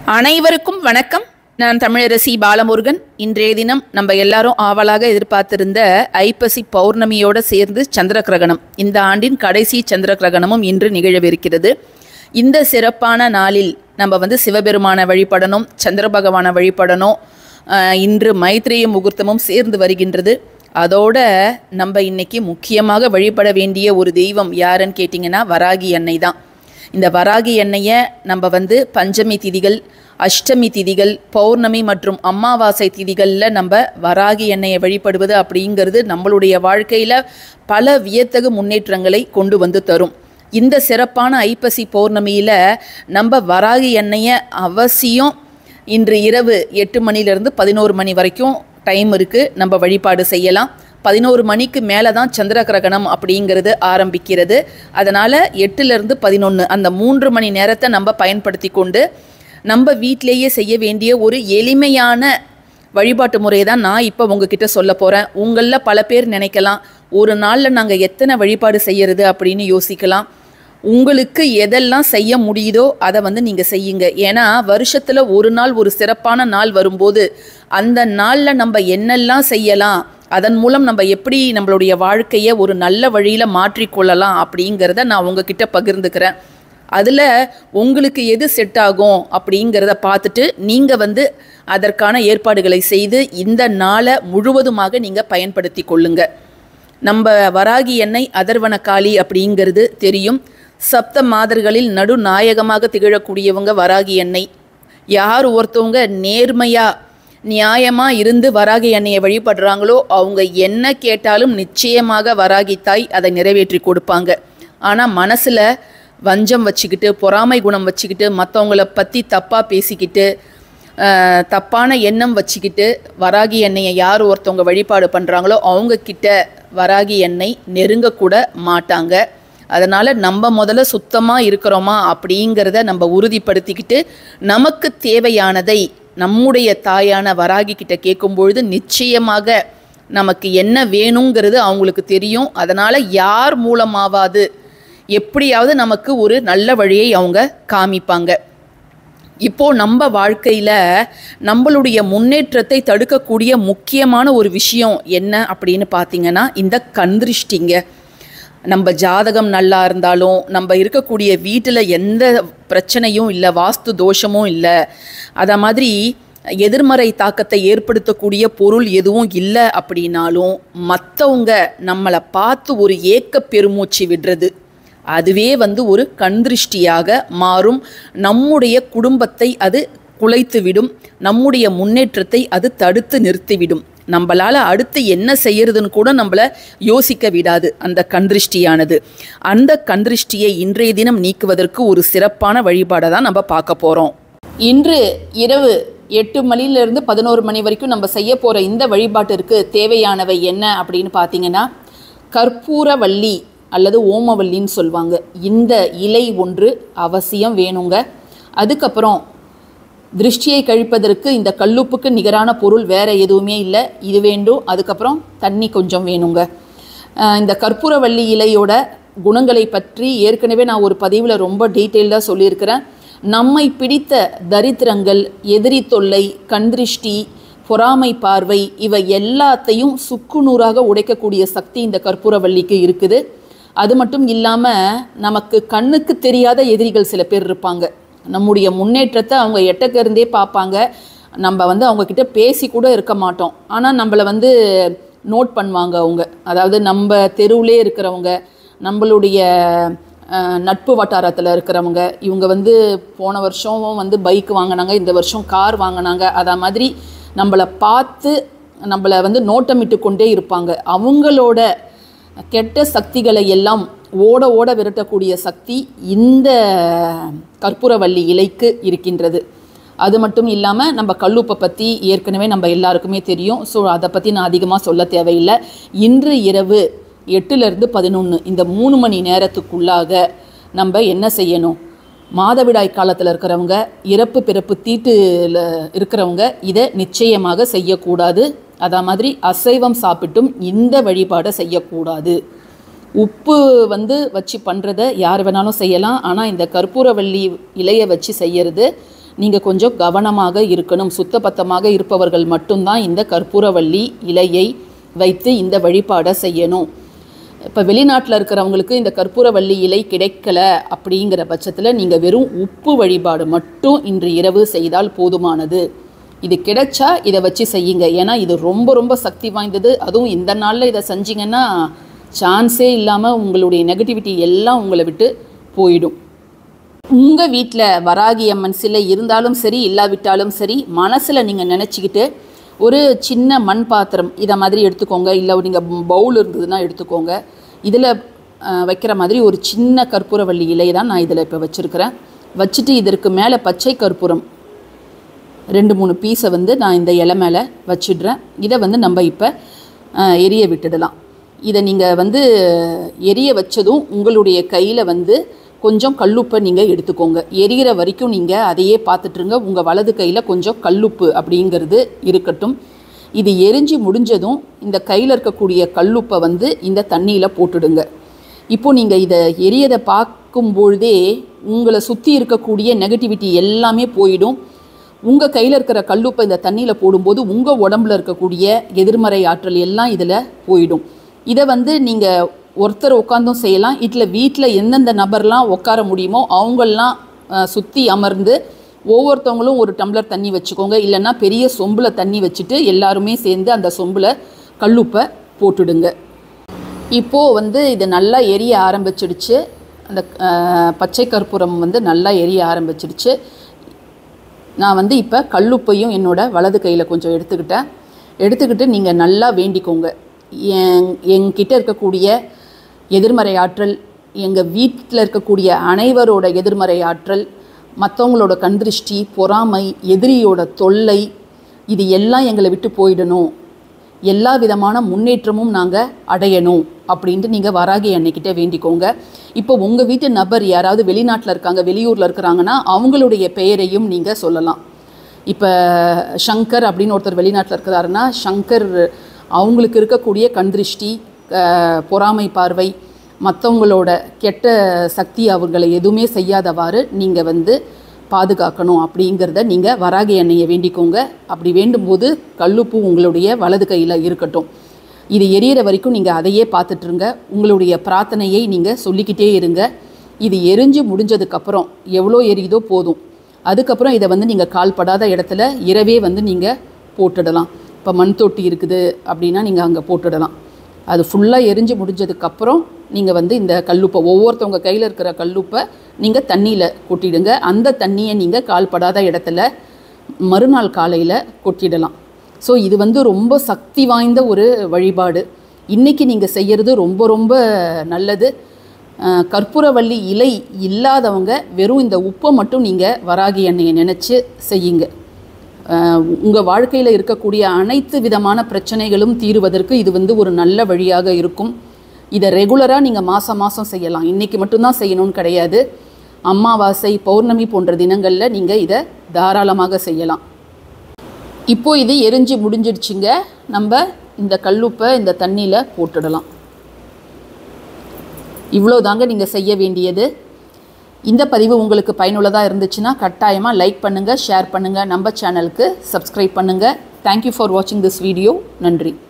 அனைவருக்கும் வணக்கம் நான் தமிழரசி பாலமுருகன் இன்றைய தினம் நம்ம எல்லாரும் ஆவலாக எதிர்பார்த்திருந்த ஐப்பசி பௌர்ணமியோட சேர்ந்து சந்திர கிரகணம் இந்த ஆண்டின் கடைசி சந்திர கிரகணமும் இன்று நிகழவிருக்கிறது இந்த சிறப்பான நாளில் நம்ம வந்து சிவபெருமானை வழிபடணும் சந்திர பகவானை வழிபடணும் ஆஹ் இன்று மைத்ரேய முகூர்த்தமும் சேர்ந்து வருகின்றது அதோட நம்ம இன்னைக்கு முக்கியமாக வழிபட வேண்டிய ஒரு தெய்வம் யாருன்னு கேட்டிங்கன்னா வராகி அன்னை தான் இந்த வராகி எண்ணெயை நம்ம வந்து பஞ்சமி திதிகள் அஷ்டமி திதிகள் பௌர்ணமி மற்றும் அமாவாசை திதிகளில் நம்ம வராகி எண்ணெயை வழிபடுவது அப்படிங்கிறது நம்மளுடைய வாழ்க்கையில் பல வியத்தகு முன்னேற்றங்களை கொண்டு வந்து தரும் இந்த சிறப்பான ஐப்பசி பௌர்ணமியில் நம்ம வராகி எண்ணெயை அவசியம் இன்று இரவு எட்டு மணிலேருந்து பதினோரு மணி வரைக்கும் டைம் இருக்குது நம்ம வழிபாடு செய்யலாம் பதினோரு மணிக்கு மேலே தான் சந்திர கிரகணம் அப்படிங்கிறது ஆரம்பிக்கிறது அதனால் எட்டுலேருந்து பதினொன்று அந்த மூன்று மணி நேரத்தை நம்ம பயன்படுத்தி கொண்டு நம்ம வீட்டிலேயே செய்ய வேண்டிய ஒரு எளிமையான வழிபாட்டு முறையை தான் நான் இப்போ உங்ககிட்ட சொல்ல போகிறேன் உங்களில் பல பேர் நினைக்கலாம் ஒரு நாளில் நாங்கள் எத்தனை வழிபாடு செய்யறது அப்படின்னு யோசிக்கலாம் உங்களுக்கு எதெல்லாம் செய்ய முடியுதோ அதை வந்து நீங்கள் செய்யுங்க ஏன்னா வருஷத்தில் ஒரு நாள் ஒரு சிறப்பான நாள் வரும்போது அந்த நாளில் நம்ம என்னெல்லாம் செய்யலாம் அதன் மூலம் நம்ம எப்படி நம்மளுடைய வாழ்க்கையை ஒரு நல்ல வழியில் மாற்றிக்கொள்ளலாம் அப்படிங்கிறத நான் உங்ககிட்ட பகிர்ந்துக்கிறேன் அதில் உங்களுக்கு எது செட் ஆகும் அப்படிங்கிறத பார்த்துட்டு நீங்கள் வந்து அதற்கான ஏற்பாடுகளை செய்து இந்த நாளை முழுவதுமாக நீங்கள் பயன்படுத்தி கொள்ளுங்க நம்ம வராகி எண்ணெய் அதர்வன காளி அப்படிங்கிறது தெரியும் சப்த மாதர்களில் நடுநாயகமாக திகழக்கூடியவங்க வராகி எண்ணெய் யார் ஒருத்தவங்க நேர்மையாக நியாயமாக இருந்து வராகி எண்ணெயை வழிபடுறாங்களோ அவங்க என்ன கேட்டாலும் நிச்சயமாக வராகி தாய் அதை நிறைவேற்றி கொடுப்பாங்க ஆனால் மனசில் வஞ்சம் வச்சுக்கிட்டு பொறாமை குணம் வச்சுக்கிட்டு மற்றவங்கள பற்றி தப்பாக பேசிக்கிட்டு ஆஹ், தப்பான எண்ணம் வச்சுக்கிட்டு வராகி எண்ணெயை யார் ஒருத்தவங்க வழிபாடு பண்ணுறாங்களோ அவங்க கிட்ட வராகி எண்ணெய் நெருங்கக்கூட மாட்டாங்க அதனால் நம்ம முதல்ல சுத்தமாக இருக்கிறோமா அப்படிங்கிறத நம்ம உறுதிப்படுத்திக்கிட்டு நமக்கு தேவையானதை நம்முடைய தாயான வராகி கிட்ட கேட்கும்பொழுது நிச்சயமாக நமக்கு என்ன வேணுங்கிறது அவங்களுக்கு தெரியும் அதனால் யார் மூலமாவது எப்படியாவது நமக்கு ஒரு நல்ல வழியை அவங்க காமிப்பாங்க இப்போ நம்ம வாழ்க்கையில் நம்மளுடைய முன்னேற்றத்தை தடுக்கக்கூடிய முக்கியமான ஒரு விஷயம் என்ன அப்படின்னு பார்த்தீங்கன்னா இந்த கண்திருஷ்டிங்க நம்ம ஜாதகம் நல்லா இருந்தாலும் நம்ம இருக்கக்கூடிய வீட்டில் எந்த பிரச்சனையும் இல்லை வாஸ்து தோஷமும் இல்லை அதை மாதிரி எதிர்மறை தாக்கத்தை ஏற்படுத்தக்கூடிய பொருள் எதுவும் இல்லை அப்படின்னாலும் மற்றவங்க நம்மளை பார்த்து ஒரு ஏக்க பெருமூச்சு விடுறது அதுவே வந்து ஒரு கண்திருஷ்டியாக மாறும் நம்முடைய குடும்பத்தை அது குலைத்துவிடும் நம்முடைய முன்னேற்றத்தை அது தடுத்து நிறுத்திவிடும் நம்மளால் அடுத்து என்ன செய்யறதுன்னு கூட நம்மளை யோசிக்க விடாது அந்த கண்திருஷ்டியானது அந்த கண்திருஷ்டியை இன்றைய தினம் நீக்குவதற்கு ஒரு சிறப்பான வழிபாடை தான் நம்ம பார்க்க போகிறோம் இன்று இரவு எட்டு மணிலேருந்து பதினோரு மணி வரைக்கும் நம்ம செய்ய போகிற இந்த வழிபாட்டிற்கு தேவையானவை என்ன அப்படின்னு பார்த்தீங்கன்னா கற்பூரவள்ளி அல்லது ஓமவல்லின்னு சொல்லுவாங்க இந்த இலை ஒன்று அவசியம் வேணுங்க அதுக்கப்புறம் திருஷ்டியை கழிப்பதற்கு இந்த கல்லுப்புக்கு நிகரான பொருள் வேற எதுவுமே இல்லை இது வேண்டும் அதுக்கப்புறம் தண்ணி கொஞ்சம் வேணுங்க அஹ் இந்த கற்பூரவள்ளி இலையோட குணங்களை பற்றி ஏற்கனவே நான் ஒரு பதிவில் ரொம்ப டீட்டெயில்டாக சொல்லியிருக்கிறேன் நம்மை பிடித்த தரித்திரங்கள் எதிரி தொல்லை கண்திருஷ்டி பொறாமை பார்வை இவை எல்லாத்தையும் சுக்குநூறாக உடைக்கக்கூடிய சக்தி இந்த கற்பூரவள்ளிக்கு இருக்குது அது மட்டும் இல்லாமல் நமக்கு கண்ணுக்கு தெரியாத எதிரிகள் சில பேர் இருப்பாங்க நம்முடைய முன்னேற்றத்தை அவங்க எட்டக்கிருந்தே பார்ப்பாங்க நம்ம வந்து அவங்கக்கிட்ட பேசி கூட இருக்க மாட்டோம் ஆனால் நம்மளை வந்து நோட் பண்ணுவாங்க அவங்க அதாவது நம்ம தெருவிலே இருக்கிறவங்க நம்மளுடைய அஹ், நட்பு வட்டாரத்தில் இருக்கிறவங்க இவங்க வந்து போன வருஷம் வந்து பைக் வாங்கினாங்க இந்த வருஷம் கார் வாங்கினாங்க அதா மாதிரி நம்மளை பார்த்து நம்மளை வந்து நோட்டமிட்டு கொண்டே இருப்பாங்க அவங்களோட கெட்ட சக்திகளை எல்லாம் ஓட ஓட விரட்டக்கூடிய சக்தி இந்த கற்பூரவள்ளி இலைக்கு இருக்கின்றது அது மட்டும் இல்லாமல் நம்ம கல்லுப்பை பற்றி ஏற்கனவே நம்ம எல்லாருக்குமே தெரியும் ஸோ அதை பற்றி நான் அதிகமாக சொல்ல தேவையில்லை இன்று இரவு எட்டுலேருந்து பதினொன்று இந்த மூணு மணி நேரத்துக்குள்ளாக நம்ம என்ன செய்யணும் மாதவிடாய் காலத்தில் இருக்கிறவங்க இறப்பு பிறப்பு தீட்டுல இருக்கிறவங்க இதை நிச்சயமாக செய்யக்கூடாது அதே மாதிரி அசைவம் சாப்பிட்டும் இந்த வழிபாடை செய்யக்கூடாது உப்பு வந்து வச்சு பண்ணுறத யார் வேணாலும் செய்யலாம் ஆனால் இந்த கற்பூரவள்ளி இலையை வச்சு செய்யறது நீங்கள் கொஞ்சம் கவனமாக இருக்கணும் சுத்தபத்தமாக இருப்பவர்கள் மட்டும்தான் இந்த கற்பூரவள்ளி இலையை வைத்து இந்த வழிபாடை செய்யணும் இப்போ வெளிநாட்டில் இருக்கிறவங்களுக்கு இந்த கற்பூரவள்ளி இலை கிடைக்கல அப்படிங்கிற பட்சத்தில் நீங்கள் வெறும் உப்பு வழிபாடு மட்டும் இன்று இரவு செய்தால் போதுமானது இது கிடைச்சா இதை வச்சு செய்யுங்க ஏன்னா இது ரொம்ப ரொம்ப சக்தி வாய்ந்தது அதுவும் இந்த நாளில் இதை செஞ்சீங்கன்னா சான்ஸே இல்லாமல் உங்களுடைய நெகட்டிவிட்டி எல்லாம் உங்களை விட்டு போயிடும் உங்கள் வீட்டில் வராகி அம்மன் சிலை இருந்தாலும் சரி இல்லாவிட்டாலும் சரி மனசில் நீங்கள் நினச்சிக்கிட்டு ஒரு சின்ன மண் பாத்திரம் இதை மாதிரி எடுத்துக்கோங்க இல்லை நீங்கள் பவுல் இருந்ததுன்னா எடுத்துக்கோங்க இதில் வைக்கிற மாதிரி ஒரு சின்ன கற்பூரவள்ளி இலை தான் நான் இதில் இப்போ வச்சுருக்கிறேன் வச்சுட்டு இதற்கு மேலே பச்சை கற்பூரம் ரெண்டு மூணு பீஸை வந்து நான் இந்த இலை மேலே வச்சிடுறேன் இதை வந்து நம்ம இப்போ எரிய விட்டுடலாம் இதை நீங்கள் வந்து எரிய வச்சதும் உங்களுடைய கையில் வந்து கொஞ்சம் கல்லுப்பை நீங்கள் எடுத்துக்கோங்க எரிகிற வரைக்கும் நீங்கள் அதையே பார்த்துட்ருங்க உங்கள் வலது கையில் கொஞ்சம் கல்லுப்பு அப்படிங்கிறது இருக்கட்டும் இது எரிஞ்சு முடிஞ்சதும் இந்த கையில் இருக்கக்கூடிய கல்லுப்பை வந்து இந்த தண்ணியில் போட்டுடுங்க இப்போ நீங்கள் இதை எரியதை பார்க்கும் பொழுதே உங்களை சுற்றி இருக்கக்கூடிய நெகட்டிவிட்டி எல்லாமே போயிடும் உங்கள் கையில் இருக்கிற கல்லுப்பை இந்த தண்ணியில் போடும்போது உங்கள் உடம்புல இருக்கக்கூடிய எதிர்மறை ஆற்றல் எல்லாம் இதில் போயிடும் இதை வந்து நீங்கள் ஒருத்தர் உட்காந்தும் செய்யலாம் இதில் வீட்டில் எந்தெந்த நபர்லாம் உட்கார முடியுமோ அவங்கெல்லாம் சுற்றி அமர்ந்து ஒவ்வொருத்தவங்களும் ஒரு டம்ளர் தண்ணி வச்சுக்கோங்க இல்லைன்னா பெரிய சொம்பில் தண்ணி வச்சுட்டு எல்லாருமே சேர்ந்து அந்த சொம்பில் கல்லுப்பை போட்டுடுங்க இப்போது வந்து இது நல்லா எரிய ஆரம்பிச்சிடுச்சு அந்த அஹ், பச்சை கற்பூரம் வந்து நல்லா எரிய ஆரம்பிச்சிடுச்சு நான் வந்து இப்போ கல்லுப்பையும் என்னோட வலது கையில் கொஞ்சம் எடுத்துக்கிட்டேன் எடுத்துக்கிட்டு நீங்கள் நல்லா வேண்டிக்கோங்க என் என்கிட்ட இருக்கக்கூடிய எதிர்மறை ஆற்றல் எங்கள் வீட்டில் இருக்கக்கூடிய அனைவரோட எதிர்மறை ஆற்றல் மற்றவங்களோட கண்திருஷ்டி பொறாமை எதிரியோட தொல்லை இது எல்லாம் எங்களை விட்டு போயிடணும் எல்லா விதமான முன்னேற்றமும் நாங்கள் அடையணும் அப்படின்ட்டு நீங்கள் வராகி அன்னைக்கிட்ட வேண்டிக்கோங்க இப்போ உங்கள் வீட்டு நபர் யாராவது வெளிநாட்டில் இருக்காங்க வெளியூரில் இருக்கிறாங்கன்னா அவங்களுடைய பெயரையும் நீங்கள் சொல்லலாம் இப்போ சங்கர் அப்படின்னு ஒருத்தர் வெளிநாட்டில் இருக்கிறாருன்னா சங்கர் அவங்களுக்கு இருக்கக்கூடிய கண்திருஷ்டி அஹ், பொறாமை பார்வை மற்றவங்களோட கெட்ட சக்தி அவங்களை எதுவுமே செய்யாதவாறு நீங்கள் வந்து பாதுகாக்கணும் அப்படிங்கிறத நீங்கள் வராகி எண்ணெயை வேண்டிக்கோங்க அப்படி வேண்டும்போது கல்லுப்பு உங்களுடைய வலது கையில் இருக்கட்டும் இது எரியிற வரைக்கும் நீங்கள் அதையே பார்த்துட்ருங்க உங்களுடைய பிரார்த்தனையை நீங்கள் சொல்லிக்கிட்டே இருங்க இது எரிஞ்சு முடிஞ்சதுக்கப்புறம் எவ்வளோ எரியுதோ போதும் அதுக்கப்புறம் இதை வந்து நீங்கள் கால்படாத இடத்துல இரவே வந்து நீங்கள் போட்டுடலாம் இப்போ மண் தொட்டி இருக்குது அப்படின்னா நீங்கள் அங்கே போட்டுடலாம் அது ஃபுல்லாக எரிஞ்சு முடிஞ்சதுக்கப்புறம் நீங்கள் வந்து இந்த கல்லுப்பை ஒவ்வொருத்தவங்க கையில் இருக்கிற கல்லுப்பை நீங்கள் தண்ணியில் கொட்டிடுங்க அந்த தண்ணியை நீங்கள் கால்படாத இடத்துல மறுநாள் காலையில் கொட்டிடலாம் ஸோ இது வந்து ரொம்ப சக்தி வாய்ந்த ஒரு வழிபாடு இன்றைக்கி நீங்கள் செய்கிறது ரொம்ப ரொம்ப நல்லது அஹ், கற்பூரவள்ளி இலை இல்லாதவங்க வெறும் இந்த உப்பை மட்டும் நீங்கள் வராகி எண்ணெயை நினச்சி செய்யுங்க உங்கள் வாழ்க்கையில் இருக்கக்கூடிய அனைத்து விதமான பிரச்சனைகளும் தீருவதற்கு இது வந்து ஒரு நல்ல வழியாக இருக்கும் இதை ரெகுலராக நீங்கள் மாதம் மாதம் செய்யலாம் இன்றைக்கி மட்டும்தான் செய்யணும்னு கிடையாது அமாவாசை பௌர்ணமி போன்ற தினங்களில் நீங்கள் இதை தாராளமாக செய்யலாம் இப்போ இது எரிஞ்சு முடிஞ்சிடுச்சுங்க நம்ம இந்த கல்லுப்பை இந்த தண்ணியில் போட்டுடலாம் இவ்வளோ தாங்க நீங்கள் செய்ய வேண்டியது இந்த பதிவு உங்களுக்கு பயனுள்ளதாக இருந்துச்சுன்னா கட்டாயமாக லைக் பண்ணுங்கள் ஷேர் பண்ணுங்கள் நம்ம சேனலுக்கு சப்ஸ்கிரைப் பண்ணுங்கள் தேங்க்யூ ஃபார் வாட்சிங் திஸ் வீடியோ நன்றி